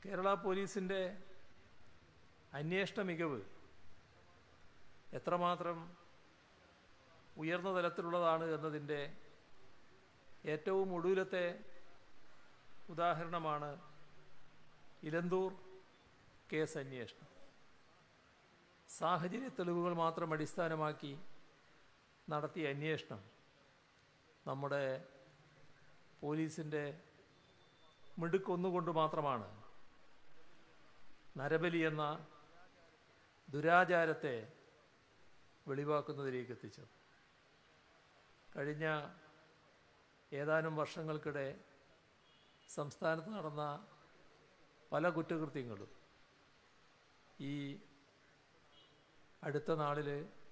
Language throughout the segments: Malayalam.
കേരള പോലീസിൻ്റെ അന്വേഷണ മികവ് എത്രമാത്രം ഉയർന്ന തലത്തിലുള്ളതാണ് എന്നതിൻ്റെ ഏറ്റവും ഒടുവിലത്തെ ഉദാഹരണമാണ് ഇലന്തൂർ കേസ് അന്വേഷണം സാഹചര്യ തെളിവുകൾ മാത്രം അടിസ്ഥാനമാക്കി നടത്തിയ അന്വേഷണം നമ്മുടെ പോലീസിൻ്റെ മിടുക്കൊന്നുകൊണ്ട് മാത്രമാണ് നരബലി എന്ന ദുരാചാരത്തെ വെളിവാക്കുന്നതിലേക്ക് എത്തിച്ചത് കഴിഞ്ഞ ഏതാനും വർഷങ്ങൾക്കിടെ സംസ്ഥാനത്ത് നടന്ന പല കുറ്റകൃത്യങ്ങളും ഈ അടുത്ത നാളിൽ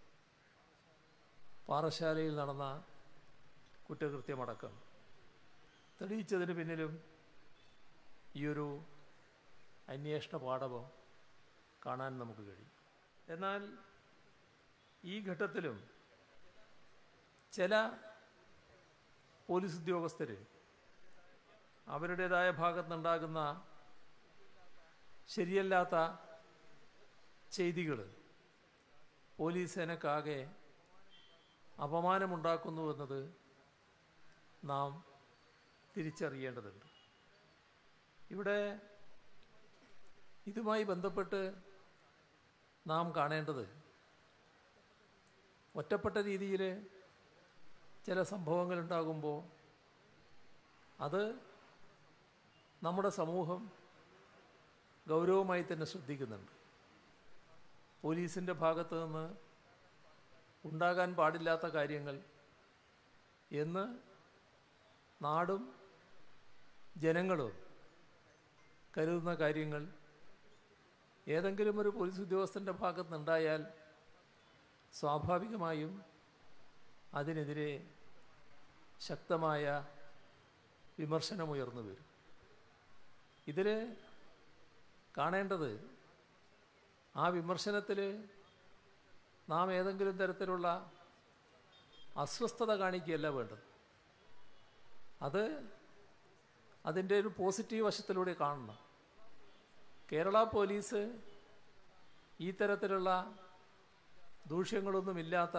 പാറശാലയിൽ നടന്ന കുറ്റകൃത്യമടക്കം തെളിയിച്ചതിന് പിന്നിലും ഈയൊരു അന്വേഷണ പാഠവം കാണാൻ നമുക്ക് കഴിയും എന്നാൽ ഈ ഘട്ടത്തിലും ചില പോലീസ് ഉദ്യോഗസ്ഥർ അവരുടേതായ ഭാഗത്തുനിന്നുണ്ടാകുന്ന ശരിയല്ലാത്ത ചെയ്തികൾ പോലീസ് സേനക്കാകെ അപമാനമുണ്ടാക്കുന്നു എന്നത് നാം തിരിച്ചറിയേണ്ടതുണ്ട് ഇവിടെ ഇതുമായി ബന്ധപ്പെട്ട് നാം കാണേണ്ടത് ഒറ്റപ്പെട്ട രീതിയിൽ ചില സംഭവങ്ങൾ ഉണ്ടാകുമ്പോൾ അത് നമ്മുടെ സമൂഹം ഗൗരവമായി തന്നെ ശ്രദ്ധിക്കുന്നുണ്ട് പോലീസിൻ്റെ ഭാഗത്ത് നിന്ന് ഉണ്ടാകാൻ പാടില്ലാത്ത കാര്യങ്ങൾ എന്ന് നാടും ജനങ്ങളും കരുതുന്ന കാര്യങ്ങൾ ഏതെങ്കിലും ഒരു പോലീസ് ഉദ്യോഗസ്ഥൻ്റെ ഭാഗത്ത് നിന്നുണ്ടായാൽ സ്വാഭാവികമായും അതിനെതിരെ ശക്തമായ വിമർശനമുയർന്നു വരും ഇതിൽ കാണേണ്ടത് ആ വിമർശനത്തിൽ നാം ഏതെങ്കിലും തരത്തിലുള്ള അസ്വസ്ഥത കാണിക്കുകയല്ല വേണ്ടത് അത് അതിൻ്റെ ഒരു പോസിറ്റീവ് വശത്തിലൂടെ കാണണം കേരള പോലീസ് ഈ തരത്തിലുള്ള ദൂഷ്യങ്ങളൊന്നുമില്ലാത്ത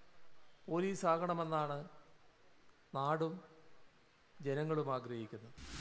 പോലീസാകണമെന്നാണ് നാടും ജനങ്ങളും ആഗ്രഹിക്കുന്നത്